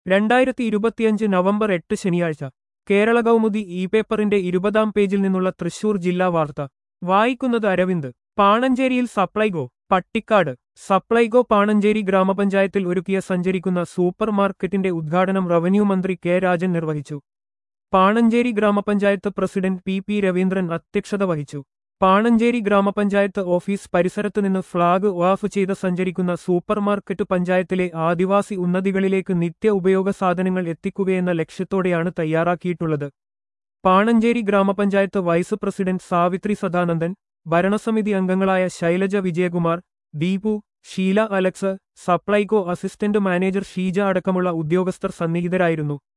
രണ്ടായിരത്തി ഇരുപത്തിയഞ്ച് നവംബർ എട്ട് ശനിയാഴ്ച കേരള കൗമുദി ഇ പേപ്പറിന്റെ ഇരുപതാം പേജിൽ നിന്നുള്ള തൃശൂർ ജില്ലാ വാർത്ത വായിക്കുന്നത് അരവിന്ദ് പാണഞ്ചേരിയിൽ സപ്ലൈകോ പട്ടിക്കാട് സപ്ലൈകോ പാണഞ്ചേരി ഗ്രാമപഞ്ചായത്തിൽ ഒരുക്കിയ സഞ്ചരിക്കുന്ന സൂപ്പർ മാർക്കറ്റിന്റെ ഉദ്ഘാടനം റവന്യൂ മന്ത്രി കെ രാജൻ നിർവഹിച്ചു പാണഞ്ചേരി ഗ്രാമപഞ്ചായത്ത് പ്രസിഡന്റ് പി പി രവീന്ദ്രൻ അധ്യക്ഷത വഹിച്ചു പാണഞ്ചേരി ഗ്രാമപഞ്ചായത്ത് ഓഫീസ് പരിസരത്തുനിന്ന് ഫ്ളാഗ് ഓഫ് ചെയ്ത് സഞ്ചരിക്കുന്ന സൂപ്പർമാർക്കറ്റ് പഞ്ചായത്തിലെ ആദിവാസി ഉന്നതികളിലേക്ക് നിത്യ ഉപയോഗ സാധനങ്ങൾ എത്തിക്കുകയെന്ന ലക്ഷ്യത്തോടെയാണ് തയ്യാറാക്കിയിട്ടുള്ളത് പാണഞ്ചേരി ഗ്രാമപഞ്ചായത്ത് വൈസ് പ്രസിഡന്റ് സാവിത്രി സദാനന്ദൻ ഭരണസമിതി അംഗങ്ങളായ Shailaja Vijayakumar Deepu Sheela Alex Supplyco assistant manager Sheeja അടക്കമുള്ള ഉദ്യോഗസ്ഥർ സന്നിഹിതരായിരുന്നു